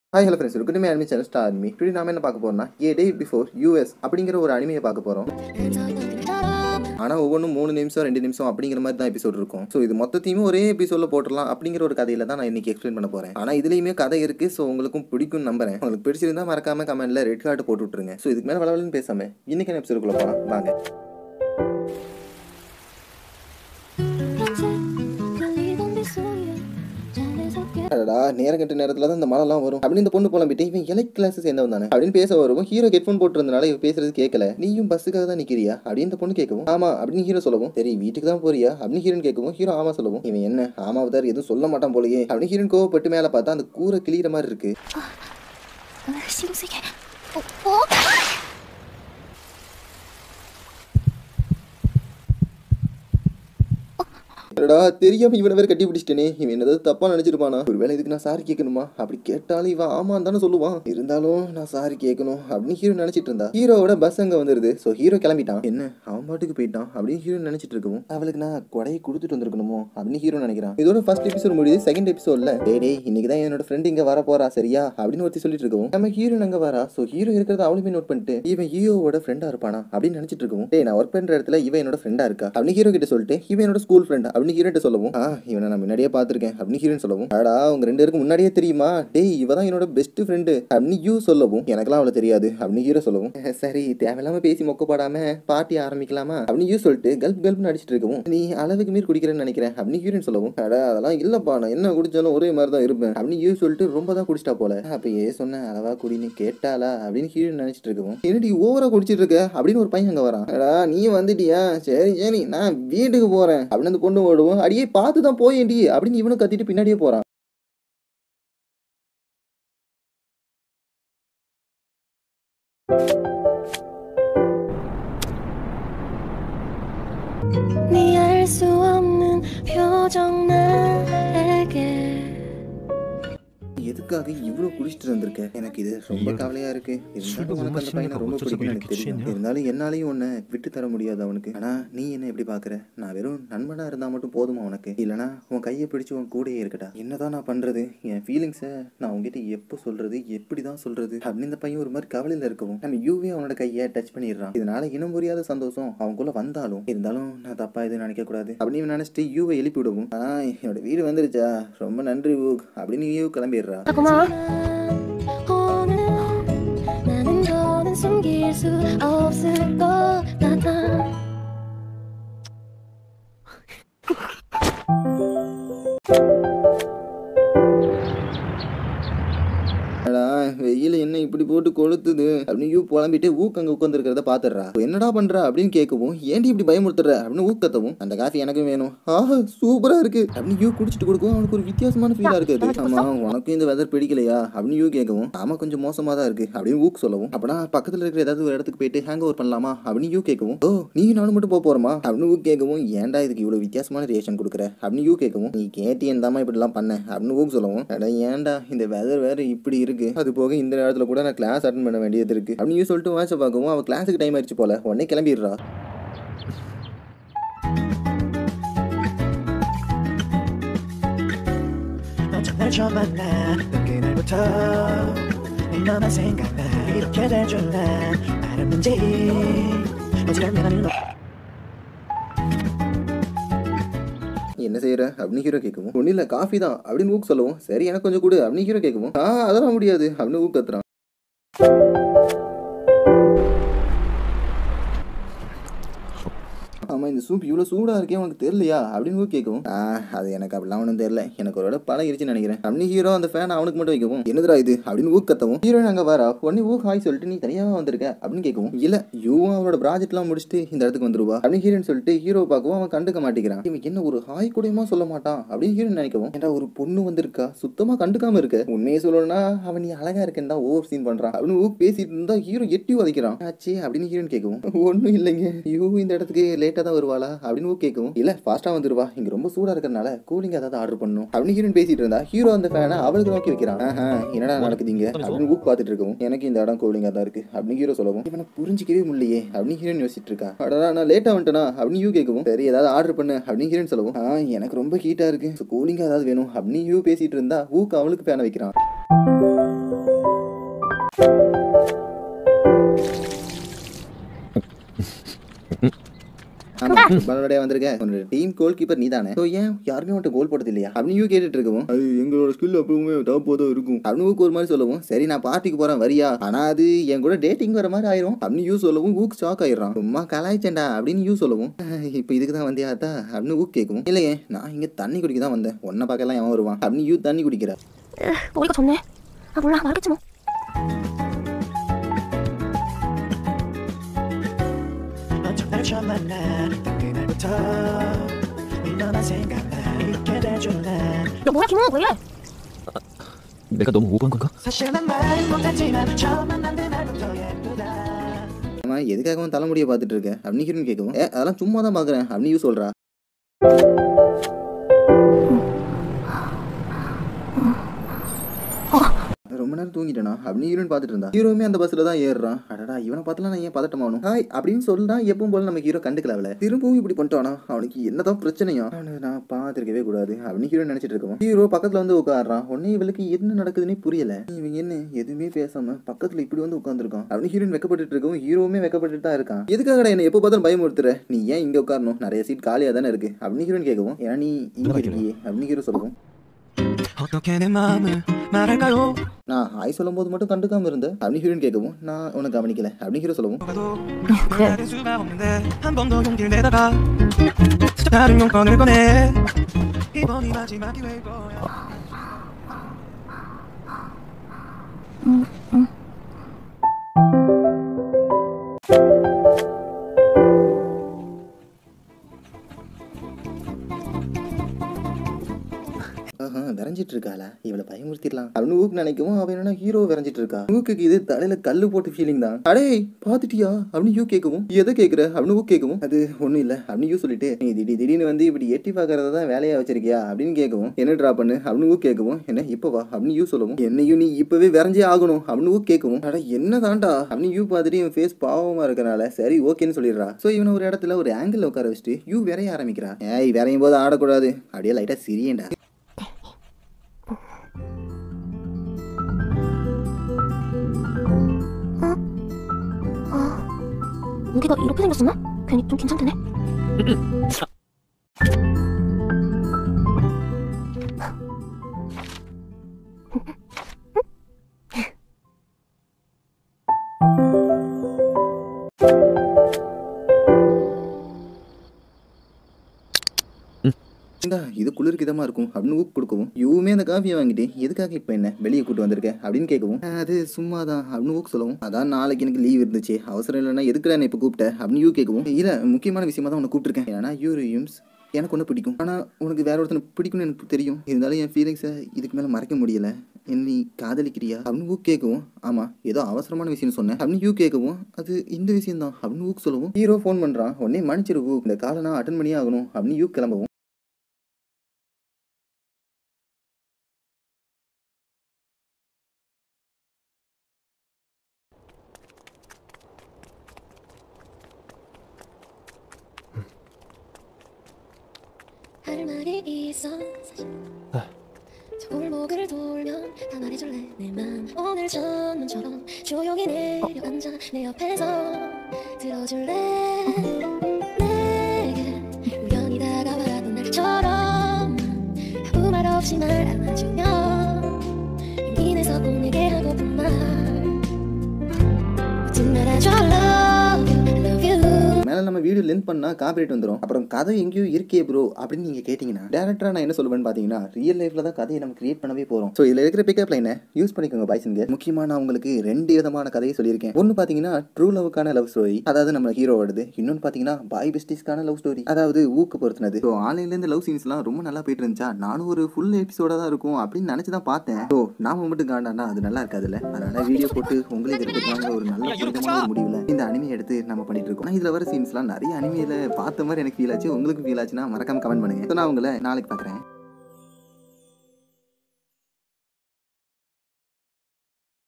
Hi hello friends இருக்குமே anime channel star anime இப்படி நாம என்ன பார்க்க போறோம்னா ஏ டே பிஃபோர் யூஎஸ் அப்படிங்கிற ஒரு அனிமையை பார்க்க போறோம் ஆனால் ஒவ்வொன்றும் மூணு நிமிஷம் ரெண்டு நிமிஷம் அப்படிங்கிற மாதிரி தான் எபிசோட் இருக்கும் ஸோ இது மொத்தத்தையுமே ஒரே எபிசோடில் போட்டுடலாம் அப்படிங்கிற ஒரு கதையில தான் நான் இன்னைக்கு எக்ஸ்பிளைன் பண்ண போறேன் ஆனால் இதுலேயுமே கதை இருக்கு ஸோ உங்களுக்கும் பிடிக்கும் நம்புறேன் உங்களுக்கு பிடிச்சிருந்தா மறக்காம கமெண்ட்ல ரெட் கார்டு போட்டு விட்டுருங்க ஸோ இதுக்கு மேலே வளவலன்னு பேசாம இன்னைக்கு எபிசோடுக்குள்ள போகலாம் வாங்க அடடா நேரம் கட்ட நேரத்தில் தான் இந்த மழைலாம் வரும் அப்படின்னு இந்த பொண்ணு புலம்பிட்டு இவன் எலை கிளாஸ் சேர்ந்தவன் தானே அப்படின்னு பேச வருவோம் ஹீரோ ஹெட்ஃபோன் போட்டுருந்தனால இவன் பேசுறது கேட்கல நீயும் பஸ்ஸுக்காக தான் நிக்கிறியா அப்படின்னு இந்த பொண்ணு கேட்கவும் ஆமா அப்படின்னு ஹீரோ சொல்லவும் சரி வீட்டுக்கு தான் போறியா அப்படின்னு ஹீரோன் கேட்கவும் ஹீரோ ஆமா சொல்லவும் இவன் என்ன ஆமாவதார் எதுவும் சொல்ல மாட்டான் போலயே அப்படின்னு ஹீரோன் கோவப்பட்டு மேலே பார்த்தா அந்த கூரை கிளியிற மாதிரி இருக்கு 싱싱해. 어, 어? அடடா தெரியாம இவனை வேற கட்டி பிடிச்சிட்டேனே இவன் என்னதாவது தப்பா நினைச்சிருப்பானா ஒருவேளை இதுக்கு நான் சாரி கேட்கணுமா அப்படி கேட்டாலும் இவன் ஆமான்னு தானே சொல்லுவான் இருந்தாலும் நான் சாரி கேட்கணும் அப்படின்னு ஹீரோ நினைச்சிட்டு இருந்தா ஹீரோவோட பஸ் அங்க வந்துருது ஸோ ஹீரோ கிளம்பிட்டான் என்ன அவன் பாட்டுக்கு போயிட்டான் அப்படின்னு ஹீரோ நினைச்சிட்டு இருக்கவும் அவளுக்கு நான் கொடையை கொடுத்துட்டு வந்திருக்கணுமோ அப்படின்னு ஹீரோ நினைக்கிறான் இதோட ஃபர்ஸ்ட் எபிசோட் முடியுது செகண்ட் எபிசோட்ல டே டேய் இன்னைக்கு தான் என்னோட ஃப்ரெண்ட் இங்க வர போறா சரியா அப்படின்னு ஒருத்தி சொல்லிட்டு இருக்கவும் நம்ம ஹீரோ அங்க வரா ஸோ ஹீரோ இருக்கிறத அவளுமே நோட் பண்ணிட்டு இவன் ஹீரோவோட ஃப்ரெண்டா இருப்பானா அப்படின்னு நினைச்சிட்டு இருக்கவும் டேய் நான் ஒர்க் பண்ற இடத்துல இவன் என்னோட ஃப்ரெண்டா இருக்கா அப்படின்னு ஹீரோ கிட்ட சொல்லிட்டு இவன் என்னோட ஸ்கூல் ஃப்ரெண்ட் அப்படின்னு ஹீரோட்ட சொல்லவும் ஆ இவனை நான் முன்னாடியே பார்த்திருக்கேன் அப்படின்னு ஹீரோன் சொல்லவும் அடா உங்க ரெண்டு பேருக்கு முன்னாடியே தெரியுமா டேய் இவ தான் என்னோட பெஸ்ட் ஃப்ரெண்டு அப்படின்னு யூ சொல்லவும் எனக்கெல்லாம் அவளை தெரியாது அப்படின்னு ஹீரோ சொல்லவும் சரி தேவையில்லாம பேசி மொக்கப்படாம பார்ட்டி ஆரம்பிக்கலாமா அப்படின்னு யூ சொல்லிட்டு கல்ப் கல்ப்னு அடிச்சிட்டு இருக்கவும் நீ அளவுக்கு மீறி குடிக்கிறேன்னு நினைக்கிறேன் அப்படின்னு ஹீரோன் சொல்லவும் அடா அதெல்லாம் இல்லப்பா நான் என்ன குடிச்சாலும் ஒரே மாதிரி தான் இருப்பேன் அப்படின்னு யூ சொல்லிட்டு ரொம்ப தான் குடிச்சிட்டா போல அப்பயே சொன்னேன் அளவா குடின்னு கேட்டாளா அப்படின்னு ஹீரோன் நினைச்சிட்டு இருக்கவும் என்னடி ஓவரா குடிச்சிட்டு இருக்க அப்படின்னு ஒரு பையன் அங்க வரான் அடா நீ வந்துட்டியா சரி சரி நான் வீட்டுக்கு போறேன் அப்படின்னு அந்த பொண்ணு ஓடுவோம் அடியே பார்த்து தான் போயேண்டி அப்படின்னு இவனும் கத்திட்டு பின்னாடியே போறான் 네 알 수 없는 표정 나에게 எதுக்காக இவ்வளவு குடிச்சிட்டு இருந்திருக்க எனக்கு இது ரொம்ப கவலையா இருக்கு இருந்தாலும் உனக்கு அந்த பையனை ரொம்ப பிடிக்கும் எனக்கு தெரியும் இருந்தாலும் என்னாலையும் உன்னை விட்டு தர முடியாது அவனுக்கு ஆனா நீ என்ன எப்படி பாக்குற நான் வெறும் நண்பனா இருந்தா மட்டும் போதுமா உனக்கு இல்லனா உன் கையை பிடிச்சு உன் கூடயே இருக்கட்டா என்னதான் நான் பண்றது என் ஃபீலிங்ஸை நான் உங்ககிட்ட எப்போ சொல்றது எப்படி தான் சொல்றது அப்படின்னு இந்த பையன் ஒரு மாதிரி கவலையில இருக்கவும் நம்ம யூவே அவனோட கையை டச் பண்ணிடுறான் இதனால இனம் புரியாத சந்தோஷம் அவனுக்குள்ள வந்தாலும் இருந்தாலும் நான் தப்பா எதுவும் நினைக்க கூடாது அப்படின்னு இவன் நினைச்சிட்டு யூவை எழுப்பி விடவும் ஆ என்னோட வீடு வந்துருச்சா ரொம்ப நன்றி ஊக் அப்படின்னு யூ கிளம்பிடுறா 고마워 오늘 나는 더는 숨길 수 없을 것 같아 அடா வெயில் என்ன இப்படி போட்டு கொளுத்துது அப்படின்னு யூ புலம்பிட்டு ஊக் அங்க உட்காந்துருக்கிறத பாத்துடுறா என்னடா பண்ற அப்படின்னு கேட்கவும் ஏன்டி இப்படி பயமுறுத்துற அப்படின்னு ஊக்கத்தவும் அந்த காஃபி எனக்கும் வேணும் ஆஹா சூப்பரா இருக்கு அப்படின்னு யூ குடிச்சிட்டு கொடுக்கவும் அவனுக்கு ஒரு வித்தியாசமான ஃபீலா இருக்குது ஆமா உனக்கும் இந்த வெதர் பிடிக்கலையா அப்படின்னு யூ கேட்கவும் ஆமா கொஞ்சம் மோசமா தான் இருக்கு அப்படின்னு ஊக் சொல்லவும் அப்பனா பக்கத்துல இருக்கிற ஏதாவது ஒரு இடத்துக்கு போயிட்டு ஹேங் ஓவர் பண்ணலாமா அப்படின்னு யூ கேட்கவும் ஓ நீ நானும் மட்டும் போக போறோமா அப்படின்னு ஊக் கேட்கவும் ஏன்டா இதுக்கு இவ்வளவு வித்தியாசமான ரியாக்ஷன் கொடுக்குற அப்படின்னு யூ கேட்கவும் நீ கேட்டி தாமா இப்படிலாம் பண்ண அப்படின்னு ஊக் சொல்லவும் அட ஏன்டா இந்த வெதர் வேற இப்படி இருக்கு அது போக இந்த நேரத்துல கூட நான் கிளாஸ் அட்டன் பண்ண வேண்டியது இருக்கு அப்படின்னு யூ சொல்லிட்டு வாட்ச பார்க்கவும் அவ கிளாஸுக்கு டைம் ஆயிடுச்சு போல உடனே கிளம்பிடுறா 넌 정말 처음 만나 넌 그날부터 네 너만 생각나 이렇게 될 줄 난 알았는지 어지간하면 하는 거 என்ன செய்யற அப்படின்னு ஹீரோ கேட்கவும் ஒன்றும் இல்லை காஃபி தான் அப்படின்னு ஊக் சொல்லவும் சரி எனக்கு கொஞ்சம் கொடு அப்படின்னு ஹீரோ கேட்கவும் ஆ அதெல்லாம் முடியாது அப்படின்னு ஊக் கத்துறான் ஆமா இந்த சூப் இவ்வளோ சூடா இருக்கே உனக்கு தெரியலையா அப்படின்னு ஊக் கேட்கவும் ஆ அது எனக்கு அப்படிலாம் ஒன்றும் தெரியல எனக்கு ஒரு வேளை பழகிருச்சுன்னு நினைக்கிறேன் அப்படின்னு ஹீரோ அந்த ஃபேன் அவனுக்கு மட்டும் வைக்கவும் என்னதுடா இது அப்படின்னு ஊக் கத்தவும் ஹீரோ அங்கே வரா உடனே ஊக் ஹாய் சொல்லிட்டு நீ தனியாக வந்திருக்க அப்படின்னு கேட்கவும் இல்ல யூவும் அவளோட ப்ராஜெக்ட்லாம் முடிச்சுட்டு இந்த இடத்துக்கு வந்துருவா அப்படின்னு ஹீரோன்னு சொல்லிட்டு ஹீரோ பார்க்கவும் அவன் கண்டுக்க மாட்டேங்கிறான் இவன் என்ன ஒரு ஹாய் கூடயுமா சொல்ல மாட்டான் அப்படின்னு ஹீரோ நினைக்கவும் ஏன்டா ஒரு பொண்ணு வந்திருக்கா சுத்தமா கண்டுக்காம இருக்க உண்மையை சொல்லணும்னா அவன் நீ அழகா இருக்கேன் தான் ஓவர் சீன் பண்றான் அப்படின்னு ஊக் பேசிட்டு இருந்தா ஹீரோ எட்டி உதைக்கிறான் ஆச்சு அப்படின்னு ஹீரோன்னு கேட்கவும் ஒன்றும் இல்லைங்க யூ இந்த இடத்துக்கு லேட்டாக தான் வருவாளா அப்படின்னு ஊக் கேட்கவும் இல்ல ஃபாஸ்டா வந்துருவா இங்க ரொம்ப சூடா இருக்கறனால கூலிங் ஏதாவது ஆர்டர் பண்ணும் அப்படின்னு ஹீரோன் பேசிட்டு இருந்தா ஹீரோ அந்த ஃபேனை அவளுக்கு நோக்கி வைக்கிறான் ஆஹா, என்னடா நடக்குதுங்க அப்படின்னு ஊக் பார்த்துட்டு இருக்கவும் எனக்கு இந்த இடம் கூலிங்கா தான் இருக்கு அப்படின்னு ஹீரோ சொல்லவும் இவனை புரிஞ்சிக்கவே முடியலையே அப்படின்னு ஹீரோன் யோசிச்சுட்டு இருக்கா அடடா நான் லேட்டா வந்துட்டேனா அப்படின்னு யூ கேட்கவும் சரி ஏதாவது ஆர்டர் பண்ணு அப்படின்னு ஹீரோன் சொல்லவும் ஆ எனக்கு ரொம்ப ஹீட்டா இருக்கு கூலிங்கா ஏதாவது வேணும் அப்படின்னு யூ பேசிட்டு இருந்தா ஊக் அவளுக்கு ஃபேனை வைக்கிறான் ஆமா ஃபுட்பாலோட வந்திருக்க உன்னோட டீம் கோல் கீப்பர் நீ தானே ஸோ ஏன் யாருமே உன்ட்ட கோல் போட்டது இல்லையா அப்படின்னு கேட்டுட்டு இருக்கவும் அது எங்களோட ஸ்கில் எப்பவுமே டாப் தான் இருக்கும் அப்படின்னு ஊக்கு ஒரு மாதிரி சொல்லவும் சரி நான் பார்ட்டிக்கு போறேன் வரியா ஆனா அது என் கூட டேட்டிங் வர மாதிரி ஆயிரும் அப்படின்னு யூ சொல்லவும் ஊக்கு ஷாக் ஆயிடுறான் சும்மா கலாய்ச்சேன்டா அப்படின்னு யூ சொல்லவும் இப்போ இதுக்கு தான் வந்தியா அத்தா அப்படின்னு ஊக்கு கேட்கவும் இல்லையே நான் இங்க தண்ணி குடிக்க தான் வந்தேன் உன்னை பார்க்கலாம் எவன் வருவான் அப்படின்னு யூ தண்ணி குடிக்கிறா 머리가 좋네. 아 몰라 말겠지 뭐. 어쩜 날 처음 만나 그날부터 네 너만 생각나 이렇게 돼준 난 야 뭐야 김호 왜 이래? 내가 너무 오버한 건가? 사실 난 말 못했지만 처음 만난 그날부터 예쁘다 அம்மா எதுக்காகவும் தலைமுடியை பார்த்துட்டு இருக்க அப்படின்னு ஹீரோயின் கேட்கவும் ஏ அதெல்லாம் சும்மா தான் பார்க்குறேன் அப்படின்னு யூ சொல்றா ரொம்ப நேரம் தூங்கிட்டேனா அப்படின்னு ஹீரோயின் பார்த்துட்டு இருந்தா ஹீரோவுமே அந்த பஸ்ல தான் ஏறுறான் அடடா இவனை பார்த்துலாம் நான் ஏன் பதட்டமானும் ஹாய் அப்படின்னு சொல்லிதான் எப்பவும் போல நம்ம ஹீரோ கண்டுக்கல அவளை திரும்பவும் இப்படி பண்ணிட்டானா அவனுக்கு என்னதான் பிரச்சனையா அவனு நான் பார்த்துருக்கவே கூடாது அப்படின்னு ஹீரோ நினைச்சிட்டு இருக்கோம் ஹீரோ பக்கத்துல வந்து உட்காடுறான் உடனே இவளுக்கு என்ன நடக்குதுன்னே புரியல இவன் என்ன எதுவுமே பேசாம பக்கத்துல இப்படி வந்து உட்காந்துருக்கான் அப்படின்னு ஹீரோயின் வெக்கப்பட்டு இருக்கவும் ஹீரோவுமே வெக்கப்பட்டு தான் இருக்கான் எதுக்காக என்ன எப்போ பார்த்தாலும் பயமுறுத்துற நீ ஏன் இங்க உட்காரணும் நிறைய சீட் காலியா தானே இருக்கு அப்படின்னு ஹீரோயின் கேட்கவும் ஏன்னா நீ இங்க இருக்கியே அப்படின்னு ஹீரோ சொல்லவும் 어떻게 내 마음을 말할까요 நான் ஹாய் சொல்லும் போது மட்டும் கண்டுக்காம இருந்தேன் அப்படின்னு ஹீரோயின் கேட்கவும் நான் உனக்கு கவனிக்கல அப்படின்னு ஹீரோ சொல்லவும் 가도 그래 수가 없는데 한 번 더 용기를 내다가 다른 용건을 꺼내 이번이 마지막 기회일 거야 ஆஹா விரைஞ்சிட்டு இருக்காளா இவளை பயமுறுத்திடலாம் அப்படின்னு ஊக்கு நினைக்கவும் அவன் என்னன்னா ஹீரோ விரைஞ்சிட்டு இருக்கா ஊக்குக்கு இது தலையில கல்லு போட்டு ஃபீலிங் தான் அடே பாத்துட்டியா அப்படின்னு யூ கேட்கவும் எதை கேக்குற அப்படின்னு ஊக்கு கேட்கவும் அது ஒண்ணும் இல்ல அப்படின்னு யூ சொல்லிட்டு நீ திடீர் திடீர்னு வந்து இப்படி எட்டி பாக்குறத தான் வேலையா வச்சிருக்கியா அப்படின்னு கேட்கவும் என்ன ட்ரா பண்ணு அப்படின்னு ஊக்கு கேட்கவும் என்ன இப்ப வா அப்படின்னு யூ சொல்லவும் என்னையும் நீ இப்பவே விரைஞ்சே ஆகணும் அப்படின்னு ஊக்கு கேட்கவும் அட என்ன தாண்டா அப்படின்னு யூ பார்த்துட்டு இவன் ஃபேஸ் பாவமா இருக்கனால சரி ஓகேன்னு சொல்லிடுறா சோ இவனை ஒரு இடத்துல ஒரு ஆங்கிள் உட்கார வச்சுட்டு யூ விரைய ஆரம்பிக்கிறா ஏய் விரையும் போது ஆடக்கூடாது அப்படியே லைட்டா சிரியேண்டா 여기가 이렇게 생겼었나? 괜히 좀 긴장되네. இந்தா இது குளிருக்கு இதமா இருக்கும் அப்படின்னு ஊக்கு கொடுக்கவும் இவமே அந்த காஃபியை வாங்கிட்டு எதுக்காக இப்போ என்ன வெளியே கூட்டு வந்திருக்க அப்படின்னு கேட்கவும் அது சும்மா தான் அப்படின்னு ஊக்கு சொல்லவும் அதான் நாளைக்கு எனக்கு லீவ் இருந்துச்சு அவசரம் இல்லைன்னா எதுக்குடா என்ன இப்போ கூப்பிட்ட அப்படின்னு யூ கேட்கவும் இல்லை முக்கியமான விஷயமா தான் உன்னை கூப்பிட்டுருக்கேன் ஏன்னா யூ யூம்ஸ் எனக்கு ஒன்று பிடிக்கும் ஆனால் உனக்கு வேற ஒருத்தனை பிடிக்கும்னு எனக்கு தெரியும் இருந்தாலும் என் ஃபீலிங்ஸை இதுக்கு மேலே மறைக்க முடியல என்ன நீ காதலிக்கிறியா அப்படின்னு ஊக்கு கேட்கவும் ஆமாம் ஏதோ அவசரமான விஷயம் சொன்னேன் அப்படின்னு யூ கேட்கவும் அது இந்த விஷயம் தான் அப்படின்னு ஊக்கு சொல்லவும் ஹீரோ ஃபோன் பண்ணுறான் உடனே மன்னிச்சிரு ஊ இந்த காலை நான் அட்டன் பண்ணியே ஆகணும் அப்படின்னு யூ கிளம்பவும் 할 말이 있어 사실 저 골목을 돌면 다 말해줄래 내맘 오늘 전문처럼 조용히 내려앉아 내 옆에서 들어줄래 내게 우연히 다가와던 날처럼 아무 말 없이 날 안아주면 용기 내서 꼭 내게 하고픈 말 멋진 날 I love you I love you மேலே நம்ம வீடியோ லென்த் பண்ணால் காப்பிரைட் வந்துடும் அப்புறம் கதை எங்கேயோ இருக்கே ப்ரோ அப்படின்னு நீங்கள் கேட்டிங்கன்னா டேரக்டராக நான் என்ன சொல்லுவேன்னு பார்த்தீங்கன்னா ரியல் லைஃப்பில் தான் கதையை நம்ம கிரியேட் பண்ணவே போகிறோம் ஸோ இதில் இருக்கிற பிக்கப் லைனை யூஸ் பண்ணிக்கோங்க பாய்ஸுங்க முக்கியமாக நான் உங்களுக்கு ரெண்டு விதமான கதையை சொல்லியிருக்கேன் ஒன்று பார்த்தீங்கன்னா ட்ரூ லவ்க்கான லவ் ஸ்டோரி அதாவது நம்ம ஹீரோ வருது இன்னொன்று பார்த்தீங்கன்னா பாய் பெஸ்டிஸ்க்கான லவ் ஸ்டோரி அதாவது ஊக்கு பொறுத்தினது ஸோ ஆன்லைன்லேருந்து லவ் சீன்ஸ்லாம் ரொம்ப நல்லா போயிட்டு இருந்துச்சா நானும் ஒரு ஃபுல் எபிசோடாக தான் இருக்கும் அப்படின்னு நினச்சி தான் பார்த்தேன் ஸோ நாம மட்டும் காண்டானா அது நல்லா இருக்காதுல்ல அதனால வீடியோ போட்டு உங்களுக்கு இருக்கிறதுக்காக ஒரு நல்ல புரிதமான ஒரு முடிவில் இந்த அனிமே எடுத்து நம்ம பண்ணிட்டு இருக்கோம் ஆனா, இதுல வர சீன்ஸ்லாம் நிறைய அனிமையில பார்த்த மாதிரி எனக்கு ஃபீல் ஆச்சு உங்களுக்கு ஃபீல் ஆச்சுன்னா மறக்காம கமெண்ட் பண்ணுங்க So, நான் உங்களை நாளைக்கு பார்க்குறேன்